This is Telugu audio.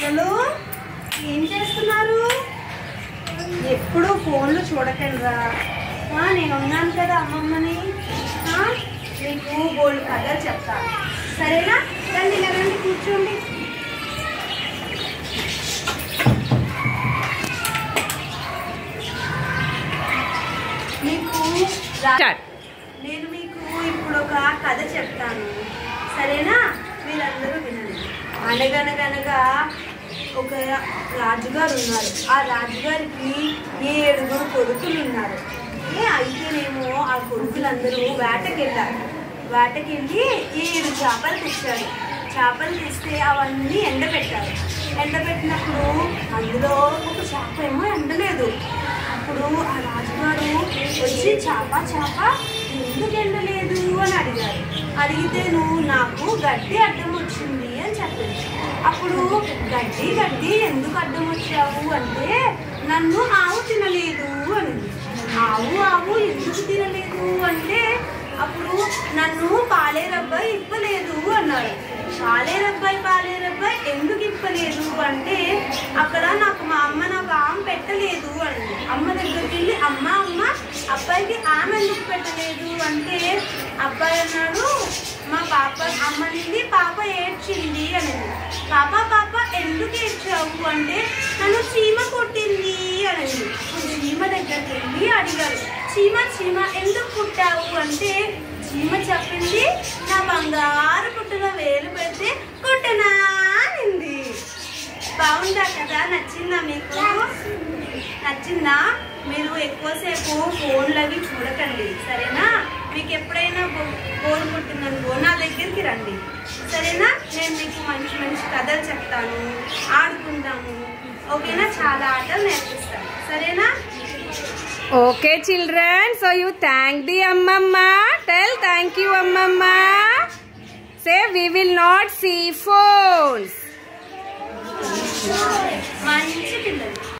పిల్లలు ఏం చేస్తున్నారు ఎప్పుడు ఫోన్లు చూడకండిరా ఆ, నేను ఉన్నాను కదా అమ్మమ్మని ఆ, మీకు బోల్డ్ కథలు చెప్తాను సరేనా రండి ఇలా రండి కూర్చోండి మీకు రా- స్టార్ట్ నేను మీకు ఇప్పుడు ఒక కథ చెప్తాను సరేనా మీరందరూ వినండి అనగనగనగా ఒక రాజుగారు ఉన్నారు ఆ రాజుగారికి ఏడుగురు కొడుకులు ఉన్నారు ఏ అయితేనేమో ఆ కొడుకులందరూ వేటకెళ్ళారు వేటకెళ్ళి ఏడు చేపలు తెచ్చారు చేపలు తెస్తే అవన్నీ ఎండబెట్టారు ఎండబెట్టినప్పుడు అందులో ఒక చేప ఏమో ఎండలేదు అప్పుడు ఆ రాజుగారు వచ్చి చేప చేప ఎందుకు ఎండలేదు అని అడిగారు అడిగితే నువ్వు నాకు గడ్డి అడ్డం వచ్చింది అని చెప్పింది అప్పుడు గడ్డి గడ్డి ఎందుకు అడ్డం వచ్చావు అంటే నన్ను ఆవు తినలేదు అనింది ఆవు ఆవు ఎందుకు తినలేదు అంటే అప్పుడు నన్ను పాలేరబ్బాయి ఇప్పలేదు అన్నారు పాలేరబ్బాయి పాలేరబ్బాయి ఎందుకు ఇప్పలేదు అంటే అక్కడ నాకు మా అమ్మ నాకు ఆమె పెట్టలేదు అండి అమ్మ దగ్గరికి వెళ్ళి అమ్మ అమ్మ అబ్బాయికి ఆమె ఎందుకు పెట్టలేదు అంటే అబ్బాయి అన్నాడు మా పాప అమ్మ నుండి పాప ఏడ్చింది అనేది పాప పాప ఎందుకు ఏడ్చావు అంటే నన్ను చీమ కొట్టింది అనేది ఇప్పుడు చీమ దగ్గరికి వెళ్ళి అడిగారు చీమ చీమ ఎందుకు పుట్టావు అంటే చీమ చెప్పింది నా బంగారు పుట్టులో వేలు పెడితే కుట్టనా అనింది బాగుందా కదా నచ్చిందా మీకు నచ్చిందా మీరు ఎక్కువసేపు ఫోన్లు అవి చూడకండి సరేనా మీకు ఎప్పుడైనా బో- బోర్ పుట్టిందనుకో నా దగ్గరికి రండి సరేనా నేను మీకు మంచి మంచి కథలు చెప్తాను ఆడుకుంటాము ఓకేనా చాలా ఆటలు నేర్పిస్తాను సరేనా okay children so you thank the అమ్మమ్మ టెల్ థ్యాంక్ యూ అమ్మమ్మ say we will not see phones మంచి పిల్లలు